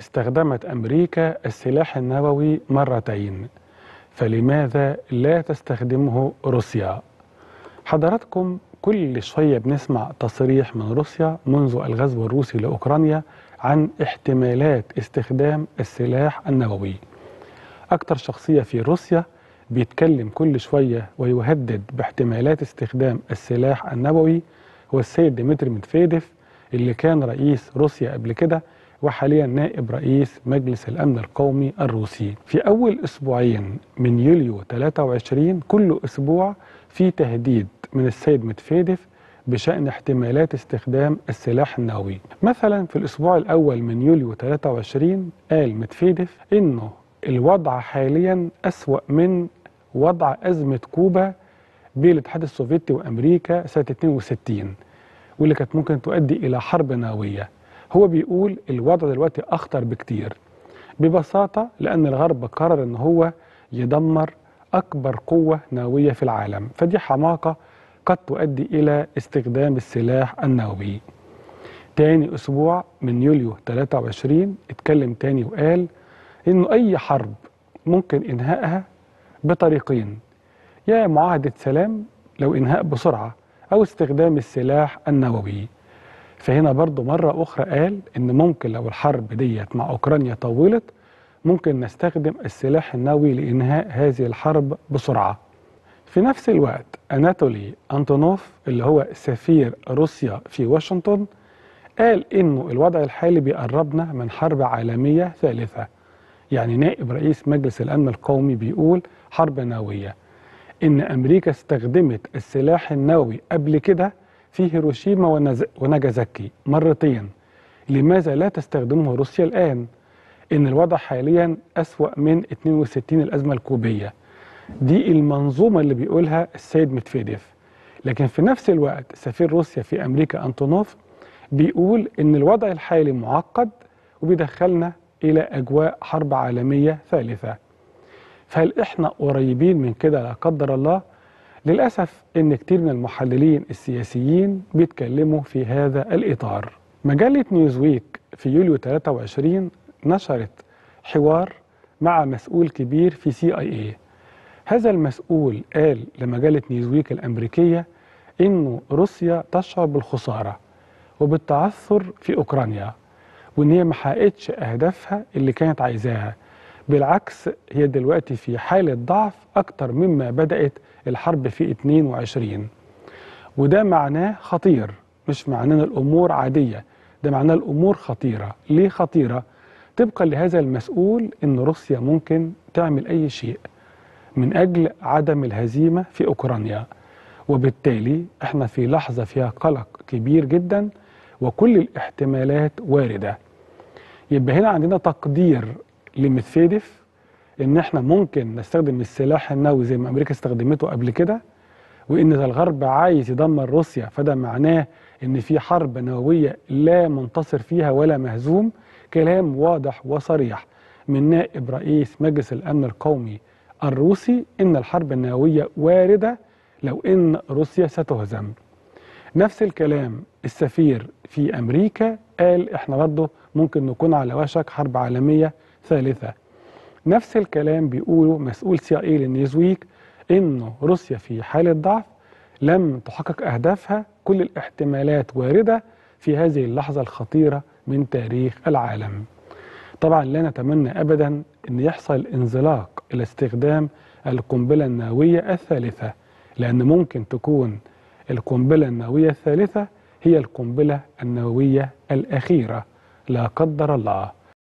استخدمت أمريكا السلاح النووي مرتين فلماذا لا تستخدمه روسيا؟ حضراتكم كل شوية بنسمع تصريح من روسيا منذ الغزو الروسي لأوكرانيا عن احتمالات استخدام السلاح النووي أكتر شخصية في روسيا بيتكلم كل شوية ويهدد باحتمالات استخدام السلاح النووي هو السيد ديمتري ميدفيديف اللي كان رئيس روسيا قبل كده وحاليا نائب رئيس مجلس الأمن القومي الروسي في أول أسبوعين من يوليو 23 كل أسبوع في تهديد من السيد ميدفيديف بشأن احتمالات استخدام السلاح النووي مثلا في الأسبوع الأول من يوليو 23 قال ميدفيديف إنه الوضع حاليا أسوأ من وضع أزمة كوبا بين الاتحاد السوفيتي وأمريكا سنة 62 واللي كانت ممكن تؤدي إلى حرب نووية هو بيقول الوضع دلوقتي أخطر بكتير ببساطة لأن الغرب قرر أن هو يدمر أكبر قوة نووية في العالم فدي حماقة قد تؤدي إلى استخدام السلاح النووي تاني أسبوع من يوليو 23 اتكلم تاني وقال إنه أي حرب ممكن إنهائها بطريقين يا معاهدة سلام لو إنهاء بسرعة أو استخدام السلاح النووي فهنا برضو مرة أخرى قال إن ممكن لو الحرب ديت مع أوكرانيا طولت ممكن نستخدم السلاح النووي لإنهاء هذه الحرب بسرعة في نفس الوقت أناتولي أنتونوف اللي هو سفير روسيا في واشنطن قال إنه الوضع الحالي بيقربنا من حرب عالمية ثالثة يعني نائب رئيس مجلس الأمن القومي بيقول حرب نووية إن أمريكا استخدمت السلاح النووي قبل كده في هيروشيما وناجازاكي مرتين لماذا لا تستخدمه روسيا الآن؟ إن الوضع حاليا أسوأ من 62 الأزمة الكوبية دي المنظومة اللي بيقولها السيد متفيديف لكن في نفس الوقت سفير روسيا في أمريكا أنتونوف بيقول إن الوضع الحالي معقد وبيدخلنا إلى أجواء حرب عالمية ثالثة فهل إحنا قريبين من كده لا قدر الله؟ للأسف إن كتير من المحللين السياسيين بيتكلموا في هذا الإطار مجلة نيوزويك في يوليو 23 نشرت حوار مع مسؤول كبير في سي اي اي هذا المسؤول قال لمجلة نيوزويك الأمريكية إنه روسيا تشعر بالخسارة وبالتعثر في أوكرانيا وإن هي ما حققتش أهدافها اللي كانت عايزاها بالعكس هي دلوقتي في حالة ضعف أكتر مما بدأت الحرب في 22 وده معناه خطير مش معناه ان الأمور عادية ده معناه الأمور خطيرة ليه خطيرة؟ طبقا لهذا المسؤول ان روسيا ممكن تعمل اي شيء من اجل عدم الهزيمه في اوكرانيا وبالتالي احنا في لحظه فيها قلق كبير جدا وكل الاحتمالات وارده يبقى هنا عندنا تقدير لميدفيديف ان احنا ممكن نستخدم السلاح النووي زي ما امريكا استخدمته قبل كده وان الغرب عايز يدمر روسيا فده معناه ان في حرب نوويه لا منتصر فيها ولا مهزوم كلام واضح وصريح من نائب رئيس مجلس الامن القومي الروسي ان الحرب النوويه وارده لو ان روسيا ستهزم نفس الكلام السفير في امريكا قال احنا برضه ممكن نكون على وشك حرب عالميه ثالثه نفس الكلام بيقوله مسؤول سي اي للنيوزويك انه روسيا في حاله ضعف لم تحقق اهدافها كل الاحتمالات وارده في هذه اللحظه الخطيره من تاريخ العالم. طبعا لا نتمنى ابدا ان يحصل انزلاق الى استخدام القنبله النوويه الثالثه لان ممكن تكون القنبله النوويه الثالثه هي القنبله النوويه الاخيره لا قدر الله.